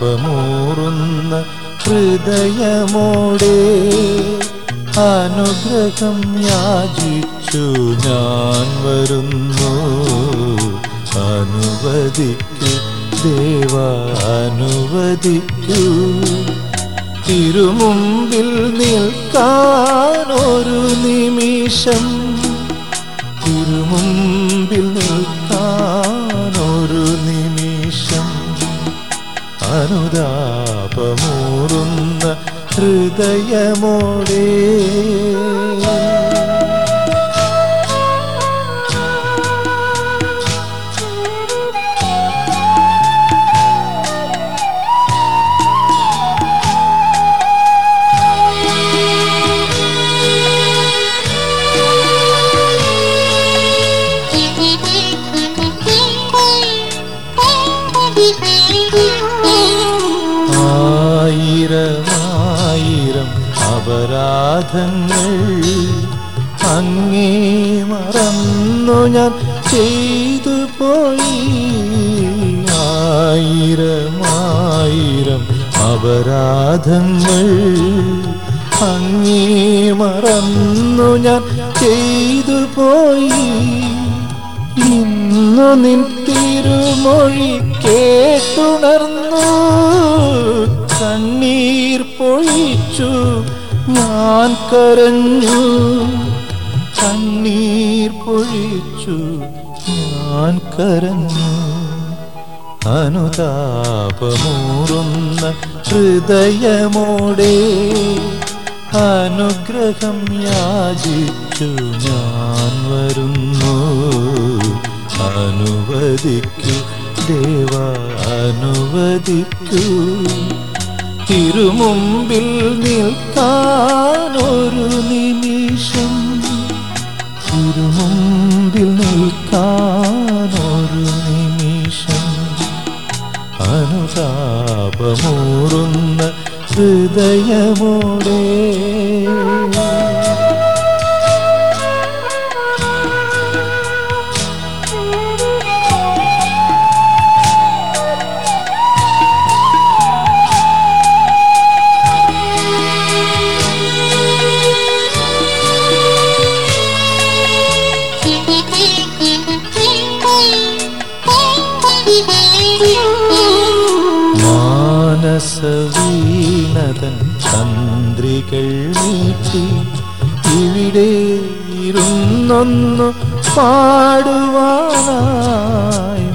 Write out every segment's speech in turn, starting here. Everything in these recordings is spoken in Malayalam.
അനുതാപമൂറുന്ന ഹൃദയമോടെ അനുഗ്രഹം യാചിച്ചു ഞാൻ വരുന്നു അനുവദിക്കൂ ദേവ അനുവദിക്കൂ തിരുമുമ്പിൽ നിൽക്കാനൊരു നിമിഷം തിരുമുമ്പിൽ നിൽക്കാനൊരു നിമിഷം അനുതാപമൂറുന്ന ഹൃദയമോടെ ആയിരമായിരം അപരാധങ്ങൾ അങ്ങേ മറന്നു ഞാൻ ചെയ്തു പോയി ആയിരമായിരം അപരാധങ്ങൾ അങ്ങേ മറന്നു ഞാൻ ചെയ്തു പോയി ഇന്നു നിൻ തിരുമൊഴി കേട്ടുണർന്നു കണ്ണീർ പൊഴിച്ചു ഞാൻ കരഞ്ഞു കണ്ണീർ പൊഴിച്ചു ഞാൻ കരഞ്ഞു അനുതാപമൂറുന്ന ഹൃദയമോടെ അനുഗ്രഹം യാചിച്ചു ഞാൻ വരുന്നു അനുവദിക്കൂ ദേവ അനുവദിക്കൂ തിരുമുമ്പിൽ നിൽക്കാനൊരു നിമിഷം തിരുമുമ്പിൽ നിൽക്കാനൊരു നിമിഷം അനുതാപമൂറുന്ന ഹൃദയമോടെ മാനസവീണതൻ തന്ത്രികൾ നീട്ടി ഇവിടെ ഇരുന്നൊന്നു പാടുവാനായി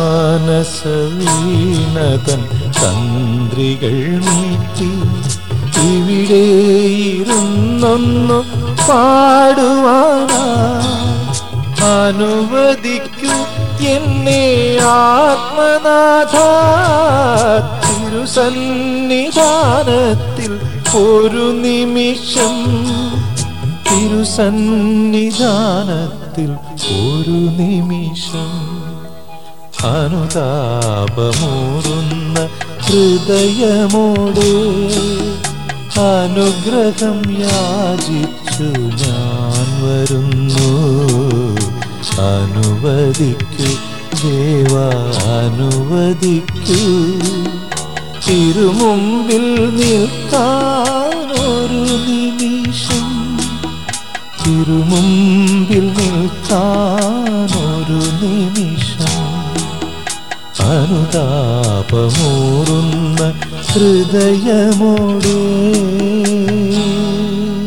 മാനസവീണതൻ തന്ത്രികൾ നീട്ടി ഇവിടെ ഇരുന്നൊന്നു പാടുവാനായി അനുവദിക്കൂ എന്നെ ആത്മനാഥ തിരുസന്നിധാനത്തിൽ ഒരു നിമിഷം തിരുസന്നിധാനത്തിൽ ഒരു നിമിഷം അനുതാപമൂറുന്ന ഹൃദയമോടെ അനുഗ്രഹം യാചിച്ചു ഞാൻ വരുന്നു അനുവദിക്കൂ ദേവ അനുവദിക്കൂ തിരുമുമ്പിൽ നിൽക്കാനൊരു നിമിഷം തിരുമുമ്പിൽ നിൽക്കാനൊരു നിമിഷം അനുതാപമൂറുന്ന ഹൃദയമോടെ